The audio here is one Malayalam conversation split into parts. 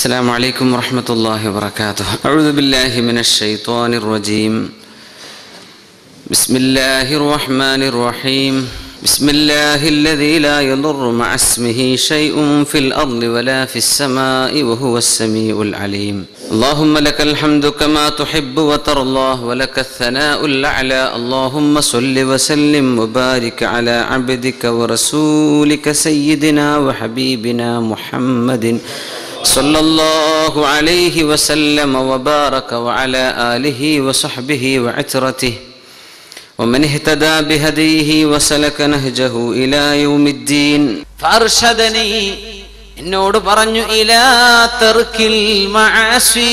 السلام عليكم ورحمة الله وبركاته أعوذ بالله من الشيطان الرجيم بسم الله الرحمن الرحيم بسم الله الذي لا يضر مع اسمه شيء في الأرض ولا في السماء وهو السميع العليم اللهم لك الحمد كما تحب وترضى ولك الثناء الأعلى اللهم صل وسلم وبارك على عبدك ورسولك سيدنا وحبيبنا محمد صلى الله عليه وسلم وبارك وعلى آله وصحبه وعترته ومن اهتدى بهديه وسلك نهجه إلى يوم الدين فأرشدني എന്നോട് പറഞ്ഞു ഇലാ തർക്കിൽ മഅസി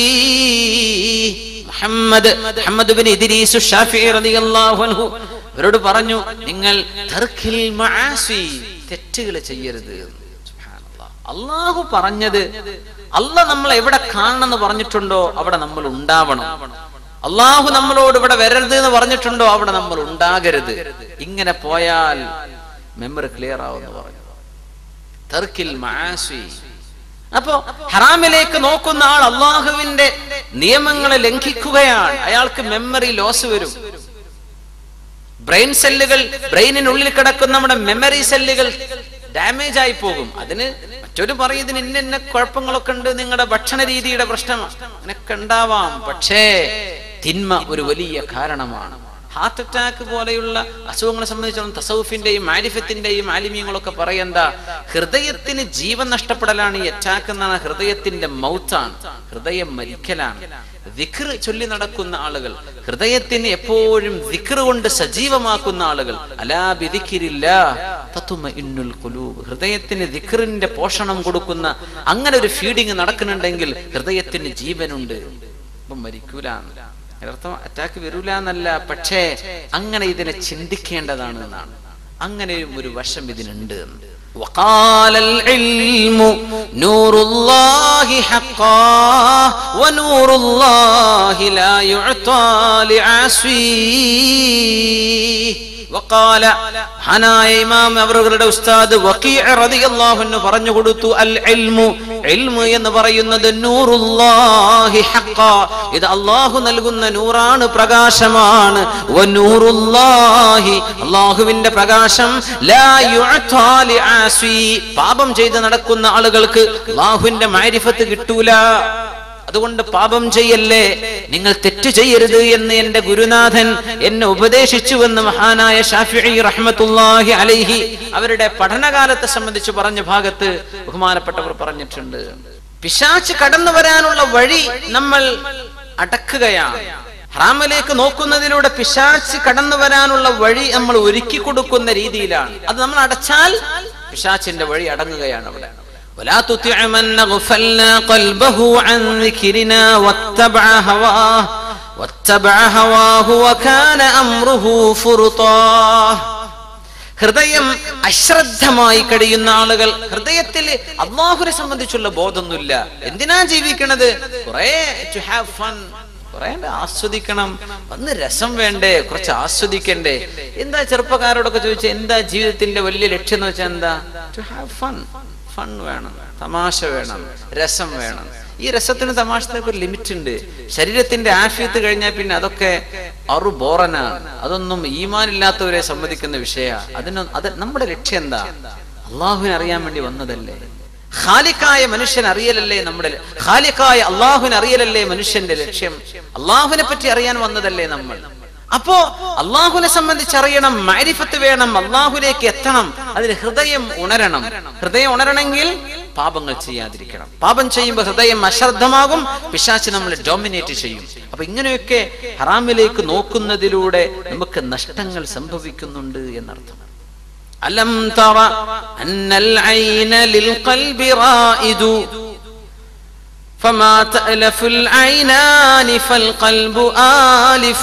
Muhammad Muhammad bin Idris Shafii റളിയല്ലാഹു അൻഹു അവരോട് പറഞ്ഞു നിങ്ങൾ തർക്കിൽ മഅസി തെറ്റുകൾ ചെയ്യരുത് സുബ്ഹാനല്ലാഹ്. അള്ളാഹു പറഞ്ഞത് അല്ല നമ്മൾ എവിടെ കാണണമെന്ന് പറഞ്ഞിട്ടുണ്ടോ അവിടെ നമ്മൾ ഉണ്ടാവണം അള്ളാഹു നമ്മളോട് ഇവിടെ വരരുത് എന്ന് പറഞ്ഞിട്ടുണ്ടോ അവിടെ നമ്മൾ ഉണ്ടാകരുത് ഇങ്ങനെ പോയാൽ മെമ്മറി ക്ലിയർ ആവുമെന്ന് പറഞ്ഞു തർക്കിൽ മആസി അപ്പോ ഹറാമിലേക്ക് നോക്കുന്ന ആൾ അള്ളാഹുവിന്റെ നിയമങ്ങളെ ലംഘിക്കുകയാണ് അയാൾക്ക് മെമ്മറി ലോസ് വരും ബ്രെയിൻ സെല്ലുകൾ ബ്രെയിനിനുള്ളിൽ കിടക്കുന്ന നമ്മുടെ മെമ്മറി സെല്ലുകൾ ഡാമേജ് ആയി പോകും അതിന് മറ്റൊരു പറയും ഇതിന് ഇന്ന ഇന്ന കുഴപ്പങ്ങളൊക്കെ ഉണ്ട് നിങ്ങളുടെ ഭക്ഷണ രീതിയുടെ പ്രശ്നം അങ്ങനെയൊക്കെ ഉണ്ടാവാം പക്ഷേ തിന്മ ഒരു വലിയ കാരണമാണ് ഹാർട്ട് അറ്റാക്ക് പോലെയുള്ള അസുഖങ്ങളെ സംബന്ധിച്ചിടത്തോളം തസൗഫിന്റെയും മാരിഫത്തിന്റെയും ആലിമ്യങ്ങളൊക്കെ പറയണ്ട ഹൃദയത്തിന് ജീവൻ നഷ്ടപ്പെടലാണ് ഈ അറ്റാക്ക് എന്നാണ് ഹൃദയത്തിന്റെ മൗത്താണ് ഹൃദയം മരിക്കലാണ് ദിക്ർ ചൊല്ലി നടക്കുന്ന ആളുകൾ ഹൃദയത്തിന് എപ്പോഴും ദിക്ർ കൊണ്ട് സജീവമാക്കുന്ന ആളുകൾ അലാ ബിദിക്കിരില്ല തത്തുമഇന്നുൽ ഖുലൂബ് ഹൃദയത്തിന് ദിക്റിന്റെ പോഷണം കൊടുക്കുന്ന അങ്ങനെ ഒരു ഫീഡിങ് നടക്കുന്നുണ്ടെങ്കിൽ ഹൃദയത്തിന് ജീവനുണ്ട് അപ്പം മരിക്കൂല അർത്ഥം അറ്റാക്ക് വരൂല എന്നല്ല പക്ഷേ അങ്ങനെ ഇതിനെ ചിന്തിക്കേണ്ടതാണ് എന്നാണ് അങ്ങനെയും ഒരു വശം ഇതിനുണ്ട് എന്ന്. وقال العلم نور الله حقا ونور الله لا يعطى لعاصيه وقال ഹനായ ഇമാം അവരുടെ ഉസ്താദ് വക്കീഅ റളിയല്ലാഹു അൻഹു പറഞ്ഞു കൊടുത്തു അൽ ഇൽമു ഇൽമു എന്ന് പറയുന്നത് നൂറുല്ലാഹി ഹഖ ഇത് അല്ലാഹു നൽകുന്ന നൂറാണ് പ്രകാശമാണ് വ നൂറുല്ലാഹി അല്ലാഹുവിന്റെ പ്രകാശം ലാ യുഅതാ ലിആസി പാപം ചെയ്ത് നടക്കുന്ന ആളുകൾക്ക് അല്ലാഹുവിന്റെ മാരിഫത്ത് കിട്ടൂല അതുകൊണ്ട് പാപം ചെയ്യല്ലേ നിങ്ങൾ തെറ്റ് ചെയ്യരുത് എന്ന് എന്റെ ഗുരുനാഥൻ എന്നെ ഉപദേശിച്ചുവെന്ന് മഹാനായ ഷാഫിഈ റഹ്മത്തുള്ളാഹി അലൈഹി അവരുടെ പഠനകാലത്തെ സംബന്ധിച്ച് പറഞ്ഞ ഭാഗത്ത് ബഹുമാനപ്പെട്ടവർ പറഞ്ഞിട്ടുണ്ട് പിശാച്ച് കടന്നു വരാനുള്ള വഴി നമ്മൾ അടക്കുകയാണ് ഹറാമിലേക്ക് നോക്കുന്നതിലൂടെ പിശാച്ച് കടന്നു വരാനുള്ള വഴി നമ്മൾ ഒരുക്കി കൊടുക്കുന്ന രീതിയിലാണ് അത് നമ്മൾ അടച്ചാൽ പിശാച്ചിന്റെ വഴി അടങ്ങുകയാണ് അവിടെ ولا تطع من غفلنا قلبه عن ذكرنا واتبع هواه واتبع هواه وكان أمره فرطا ഹൃദയം അശ്രദ്ധമായി കഴിയുന്ന ആളുകൾ ഹൃദയത്തിൽ അള്ളാഹുനെ സംബന്ധിച്ചുള്ള ബോധമൊന്നുമില്ല എന്തിനാ ജീവിക്കണത് കുറെ ടു ഹാവ് ഫൺ കുറെ ആസ്വദിക്കണം ഒന്ന് രസം വേണ്ടേ കുറച്ച് ആസ്വദിക്കണ്ടേ എന്താ ചെറുപ്പക്കാരോടൊക്കെ ചോദിച്ചാൽ എന്താ ജീവിതത്തിന്റെ വലിയ ലക്ഷ്യം എന്ന് വെച്ചാൽ എന്താ ടു ഹാവ് ഫൺ ഫൺ വേണം തമാശ വേണം രസം വേണം ഈ രസത്തിന് തമാശത്തിനൊക്കെ ഒരു ലിമിറ്റ് ഉണ്ട് ശരീരത്തിന്റെ ആഫിയത്ത് കഴിഞ്ഞാൽ പിന്നെ അതൊക്കെ അറു ബോറനാണ് അതൊന്നും ഈമാനില്ലാത്തവരെ സമ്മതിക്കുന്ന വിഷയ അതിനൊ അത് നമ്മുടെ ലക്ഷ്യം എന്താ അള്ളാഹുവിനെ അറിയാൻ വേണ്ടി വന്നതല്ലേ ഖാലിക്കായ മനുഷ്യൻ അറിയലല്ലേ നമ്മുടെ ഖാലിക്കായ അള്ളാഹുവിനെ അറിയലല്ലേ മനുഷ്യന്റെ ലക്ഷ്യം അള്ളാഹുവിനെ പറ്റി അറിയാൻ വന്നതല്ലേ നമ്മൾ അപ്പോ അള്ളാഹുവിനെ സംബന്ധിച്ച് അറിയണം മാരിഫത്ത് വേണം അള്ളാഹുലേക്ക് എത്തണം അതിന് ഹൃദയം ഉണരണം ഹൃദയം ഉണരണമെങ്കിൽ പാപങ്ങൾ ചെയ്യാതിരിക്കണം പാപം ചെയ്യുമ്പോൾ ഹൃദയം അശ്രദ്ധമാകും പിശാച്ച് നമ്മളെ ഡോമിനേറ്റ് ചെയ്യും അപ്പൊ ഇങ്ങനെയൊക്കെ ഹറാമിലേക്ക് നോക്കുന്നതിലൂടെ നമുക്ക് നഷ്ടങ്ങൾ സംഭവിക്കുന്നുണ്ട് എന്നർത്ഥം അലം തറ അന്നൽ ഐന ലിൽ ഖൽബി റായിദു فما تألف العينان فالقلب آلف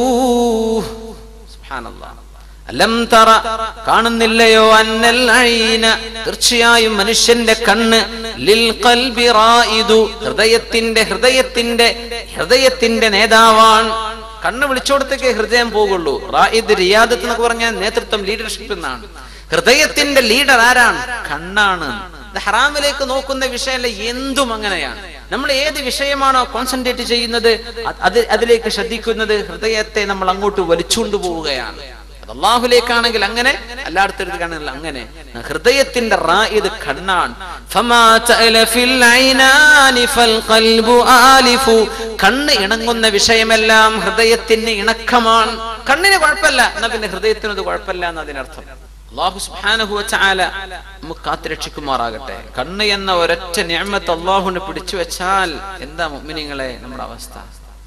سبحان الله അലം തറ കാണുന്നില്ലയോ അന്നൽ ഐന തീർച്ചയായും മനുഷ്യന്റെ കണ്ണ് ലിൽ ഖൽബി റായിദു ഹൃദയത്തിന്റെ ഹൃദയത്തിന്റെ ഹൃദയത്തിന്റെ നേതാവാണ് കണ്ണ് വിളിച്ചോടത്തേക്ക് ഹൃദയം പോകുള്ളൂ റായിദ് റിയാദത്ത് എന്നൊക്കെ പറഞ്ഞാൽ നേതൃത്വം ലീഡർഷിപ്പ് എന്നാണ് ഹൃദയത്തിന്റെ ലീഡർ ആരാണ് കണ്ണാണ് ഇത് ഹറാമിലേക്ക് നോക്കുന്ന വിഷയമല്ല എന്തും അങ്ങനെയാണ് നമ്മൾ ഏത് വിഷയമാണോ കോൺസെൻട്രേറ്റ് ചെയ്യുന്നത് അത് അത് അതിലേക്ക് ശ്രദ്ധിക്കുന്നത് ഹൃദയത്തെ നമ്മൾ അങ്ങോട്ട് വലിച്ചുകൊണ്ട് പോവുകയാണ് അത് അള്ളാഹുലേക്കാണെങ്കിൽ അങ്ങനെ എല്ലായിടത്തും അങ്ങനെ ഹൃദയത്തിന്റെ റാ ഇത് കണ്ണാണ് ഫമാ തഅല ഫിൽ ഐനാനി ഫൽ ഖൽബു ആലിഫു. കണ്ണ് ഇണങ്ങുന്ന വിഷയമെല്ലാം ഹൃദയത്തിന് ഇണക്കമാണ് കണ്ണിന് കുഴപ്പമില്ല എന്നാ പിന്നെ ഹൃദയത്തിന് അത് കുഴപ്പമില്ല എന്ന് അതിനർത്ഥം അള്ളാഹു സുബ്ഹാനഹു വതആല നമുക്ക് കാത്തുരക്ഷിക്കുമാറാകട്ടെ കണ്ണ് എന്ന ഒരൊറ്റ നിഅമത്ത് അള്ളാഹുവിനെ പിടിച്ചു വെച്ചാൽ എന്താ മുഅ്മിനീങ്ങളെ നമ്മുടെ അവസ്ഥ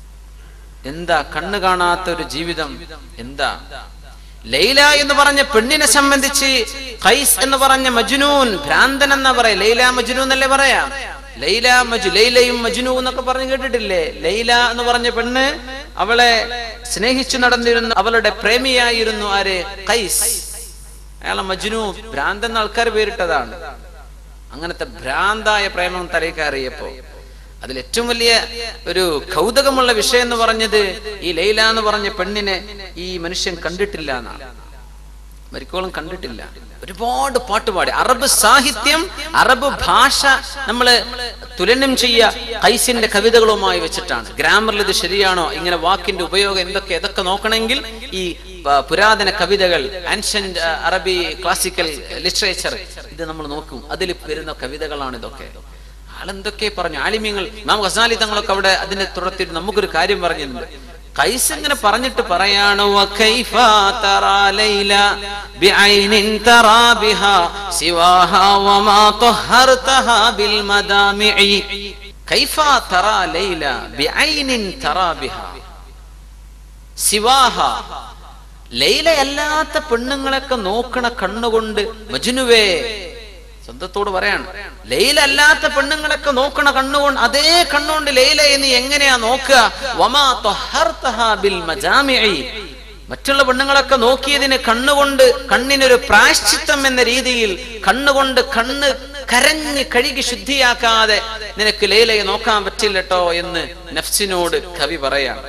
എന്താ കണ്ണ് കാണാത്ത ഒരു ജീവിതം എന്താ ലൈല എന്ന് പറഞ്ഞ പെണ്ണിനെ സംബന്ധിച്ച് ഖൈസ് എന്ന് പറഞ്ഞ മജ്നൂൻ ഭ്രാന്തൻ എന്നാ പറയാ ലൈല മജ്നു എന്നല്ലേ പറയാ ലൈല മജു ലൈലയും മജ്നു എന്നൊക്കെ പറഞ്ഞ് കേട്ടിട്ടില്ലേ ലൈല എന്ന് പറഞ്ഞ പെണ്ണ് അവളെ സ്നേഹിച്ചു നടന്നിരുന്നു അവളുടെ പ്രേമിയായിരുന്നു ആര് ഖൈസ് അയാളെ മജ്നു ഭ്രാന്തൻ എന്ന ആൾക്കാർ പേരിട്ടതാണ് അങ്ങനത്തെ ഭ്രാന്തായ പ്രേമം തലയിക്കറിയപ്പോ അതിൽ ഏറ്റവും വലിയ ഒരു കൗതുകമുള്ള വിഷയം എന്ന് പറഞ്ഞത് ഈ ലൈല എന്ന് പറഞ്ഞ പെണ്ണിനെ ഈ മനുഷ്യൻ കണ്ടിട്ടില്ല എന്നാണ് മരിക്കോളം കണ്ടിട്ടില്ല ഒരുപാട് പാട്ടുപാടി അറബ് സാഹിത്യം അറബ് ഭാഷ നമ്മള് തുലനം ചെയ്യ കൈസിന്റെ കവിതകളുമായി വെച്ചിട്ടാണ് ഗ്രാമറിൽ ഇത് ശരിയാണോ ഇങ്ങനെ വാക്കിന്റെ ഉപയോഗം എന്തൊക്കെ ഇതൊക്കെ നോക്കണമെങ്കിൽ ഈ പ- പുരാതന കവിതകൾ ആൻഷ്യന്റ് അറബി ക്ലാസിക്കൽ ലിറ്ററേച്ചർ ഇത് നമ്മൾ നോക്കും അതിൽ വരുന്ന കവിതകളാണ് ഇതൊക്കെ ആളെന്തൊക്കെ പറഞ്ഞു ആലിമ്യങ്ങൾ നാം ഖസാലി തങ്ങളൊക്കെ അവിടെ അതിന്റെ തുടർത്തിൽ നമുക്കൊരു കാര്യം പറഞ്ഞിട്ടുണ്ട് കൈസ് ഇങ്ങനെ പറഞ്ഞിട്ട് പറയാണ് വകൈഫ തറാ ലൈല ബിഐനിൻ തറാ ബിഹാ സിവാഹാ വമാ طهرتها بالمدامع കൈഫ തറാ ലൈല ബിഐനിൻ തറാ ബിഹാ സിവാഹ ലൈലയല്ലാത്ത പെണ്ണുങ്ങളൊക്കെ നോക്കണ കണ്ണുകൊണ്ട് മജ്നുവേ സ്വന്തത്തോട് പറയാണ് ലൈല അല്ലാത്ത പെണ്ണുങ്ങളൊക്കെ നോക്കണ കണ്ണുകൊണ്ട് അതേ കണ്ണുകൊണ്ട് ലൈല എന്ന് എങ്ങനെയാ നോക്കുക വമാ ത്വഹർതഹാ ബിൽ മജാമിഇ. മറ്റുള്ള പെണ്ണുങ്ങളൊക്കെ നോക്കിയതിന് കണ്ണുകൊണ്ട് കണ്ണിനൊരു പ്രായശ്ചിത്തം എന്ന രീതിയിൽ കണ്ണുകൊണ്ട് കണ്ണ് കരഞ്ഞ് കഴുകി ശുദ്ധിയാക്കാതെ നിനക്ക് ലൈലയെ നോക്കാൻ പറ്റില്ലട്ടോ എന്ന് നഫ്സിനോട് കവി പറയാം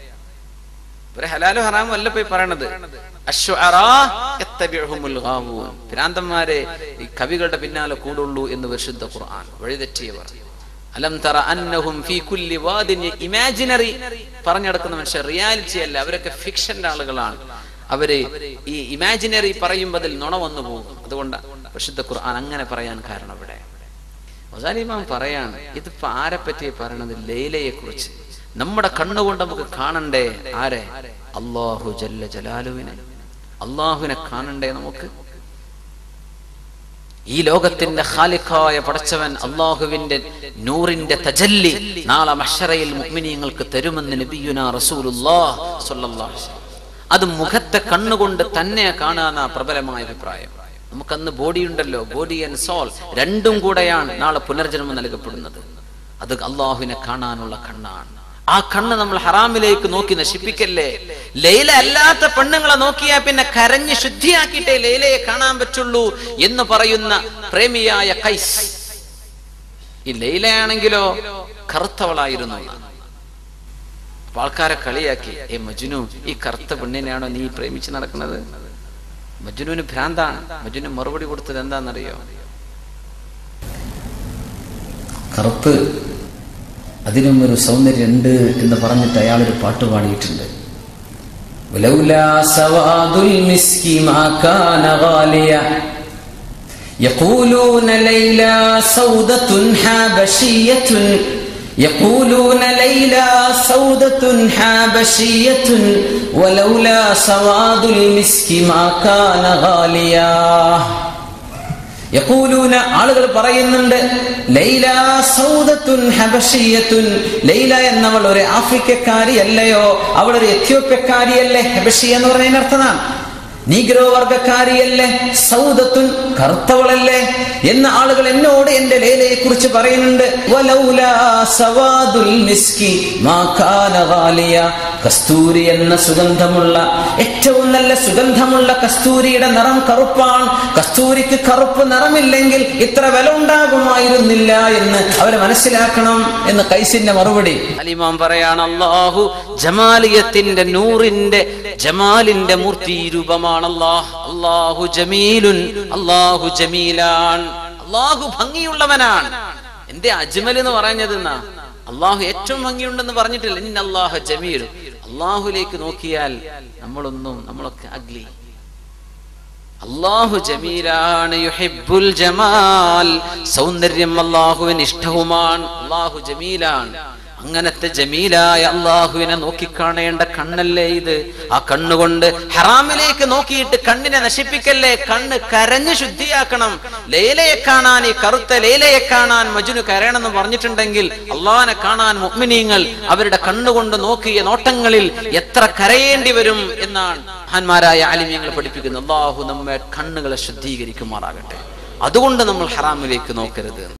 ഒരു ഹലാലോ ഹറാമോ അല്ല പോയി പറയണത് അശ്വഅറാ യത്തബിഉഹുമുൽ ഗാവൂൻ. ഭ്രാന്തന്മാരെ ഈ കവികളുടെ പിന്നാലെ കൂടുള്ളൂ എന്ന് വിശുദ്ധ ഖുർആൻ വഴിതെറ്റിയവർ അലം തറ അന്നഹും ഫീ കുല്ലി വാദിൻ ഇമാജിനറി പറഞ്ഞെടുക്കുന്ന മനുഷ്യർ റിയാലിറ്റി അല്ല അവരൊക്കെ ഫിക്ഷന്റെ ആളുകളാണ് അവര് ഈ ഇമാജിനറി പറയുമ്പോൾ അതിൽ നുണ വന്നു പോകും അതുകൊണ്ട് വിശുദ്ധ ഖുർആൻ അങ്ങനെ പറയാൻ കാരണം ഇവിടെ മൊസാലിമാൻ പറയാണ് ഇതിപ്പോ ആരെ പറ്റി പറയണത് ലൈലയെ കുറിച്ച് നമ്മുടെ കണ്ണുകൊണ്ട് നമുക്ക് കാണണ്ടേ ആരെ അള്ളാഹു ജല്ല ജലാലുവിനെ അള്ളാഹുവിനെ കാണണ്ടേ നമുക്ക് ഈ ലോകത്തിന്റെ ഖാലിഖായ പടച്ചവൻ അള്ളാഹുവിന്റെ നൂറിന്റെ തജല്ലി നാളെ മഷറയിൽ മുഅ്മിനീങ്ങൾക്ക് തരുമെന്ന് നബിയുന റസൂലുള്ളാഹ് സ്വല്ലല്ലാഹു അലൈഹി വസല്ലം. അത് മുഖത്തെ കണ്ണുകൊണ്ട് തന്നെ കാണാന്ന പ്രബലമായ അഭിപ്രായം നമുക്കന്ന് ബോഡി ഉണ്ടല്ലോ ബോഡി ആൻഡ് സോൾ രണ്ടും കൂടെയാണ് നാളെ പുനർജന്മം നൽകപ്പെടുന്നത് അത് അള്ളാഹുവിനെ കാണാനുള്ള കണ്ണാണ് ആ കണ്ണ് നമ്മൾ ഹറാമിലേക്ക് നോക്കി നശിപ്പിക്കല്ലേ ലൈല അല്ലാത്ത പെണ്ണുങ്ങളെ നോക്കിയാൽ പിന്നെ കരഞ്ഞ് ശുദ്ധിയാക്കിയിട്ടേ ലൈലയെ കാണാൻ പറ്റുള്ളൂ എന്ന് പറയുന്ന പ്രേമിയായ കൈസ് ഈ ലൈലയാണെങ്കിലോ കറുത്തവളായിരുന്നു എന്നാണ്. അപ്പൊ ആൾക്കാരെ കളിയാക്കി ഏ മജുനു ഈ കറുത്ത പെണ്ണിനെയാണോ നീ പ്രേമിച്ച് നടക്കുന്നത് മജുനുവിന് ഭ്രാന്താണ് മജുനു മറുപടി കൊടുത്തത് എന്താണെന്നറിയോ കറുപ്പ് അതിനും ഒരു സൗന്ദര്യമുണ്ട് എന്ന് പറഞ്ഞിട്ട് അയാൾ ഒരു പാട്ട് പാടിയിട്ടുണ്ട് ولولا سواد المسك ما كان غاليا يقولون ليلى سودة حابشية يقولون ليلى سودة حابشية ولولا سواد المسك ما كان غاليا യഖൂലൂന ആളുകൾ പറയുന്നുണ്ട് ലൈല സൗദത്തുൻ ഹബഷിയത്തുൻ ലൈല എന്നവൾ ഒരു ആഫ്രിക്കക്കാരി അല്ലയോ അവൾ ഒരു എത്യോപ്യക്കാരിയല്ലേ ഹബഷി എന്ന് പറയുന്ന അർത്ഥമാണ് നീഗ്രോ വർഗക്കാരിയല്ലേ സൗദത്തുൻ കറുത്തവളല്ലേ എന്ന ആളുകൾ എന്നോട് എന്റെ ലൈലയെ കുറിച്ച് പറയുന്നുണ്ട് വലൗലാ സവാദുൽ മിസ്കി മാ കാന ഗാലിയ. കസ്തൂരി എന്ന സുഗന്ധമുള്ള ഏറ്റവും നല്ല സുഗന്ധമുള്ള കസ്തൂരിയുടെ നിറം കറുപ്പാണ് കസ്തൂരിക്ക് കറുപ്പ് നിറമില്ലെങ്കിൽ ഇത്ര വില ഉണ്ടാകുമായിരുന്നില്ല എന്ന് അവരെ മനസ്സിലാക്കണം എന്ന് കൈസിന്റെ മറുപടി അലിമാം പറയാണ് അള്ളാഹു ജമാലിയത്തിന്റെ നൂറിന്റെ ജമാലിന്റെ മൂർത്തി രൂപമാണ് അല്ലാഹ് അള്ളാഹു ജമീലുൻ അള്ളാഹു ജമീലാൻ അള്ളാഹു ഭംഗിയുള്ളവനാണ് എന്റെ അജ്മൽ എന്ന് പറഞ്ഞത് എന്നാ അള്ളാഹു ഏറ്റവും ഭംഗിയുണ്ടെന്ന് പറഞ്ഞിട്ടില്ല ഇന്ന അള്ളാഹു ജമീൽ അള്ളാഹുലേക്ക് നോക്കിയാൽ നമ്മളൊന്നും നമ്മളൊക്കെ അഗ്ലി അള്ളാഹു ജമീലാണ് യുഹിബ്ബുൽ ജമാൽ സൗന്ദര്യം അള്ളാഹുവിന് ഇഷ്ടവുമാണ് അള്ളാഹു ജമീലാണ് അങ്ങനത്തെ ജമീലായ അള്ളാഹുവിനെ നോക്കിക്കാണേണ്ട കണ്ണല്ലേ ഇത് ആ കണ്ണുകൊണ്ട് ഹറാമിലേക്ക് നോക്കിയിട്ട് കണ്ണിനെ നശിപ്പിക്കല്ലേ കണ്ണ് കരഞ്ഞ് ശുദ്ധിയാക്കണം ലേലയെ കാണാൻ ഈ കറുത്ത ലേലയെ കാണാൻ മജുന് കരയണമെന്ന് പറഞ്ഞിട്ടുണ്ടെങ്കിൽ അള്ളാഹിനെ കാണാൻ മുഅ്മിനീങ്ങൾ അവരുടെ കണ്ണുകൊണ്ട് നോക്കിയ നോട്ടങ്ങളിൽ എത്ര കരയേണ്ടി വരും എന്നാണ് മഹാന്മാരായ ആലിമ്യങ്ങൾ പഠിപ്പിക്കുന്നത് അള്ളാഹു നമ്മെ കണ്ണുകളെ ശുദ്ധീകരിക്കുമാറാകട്ടെ അതുകൊണ്ട് നമ്മൾ ഹറാമിലേക്ക് നോക്കരുത്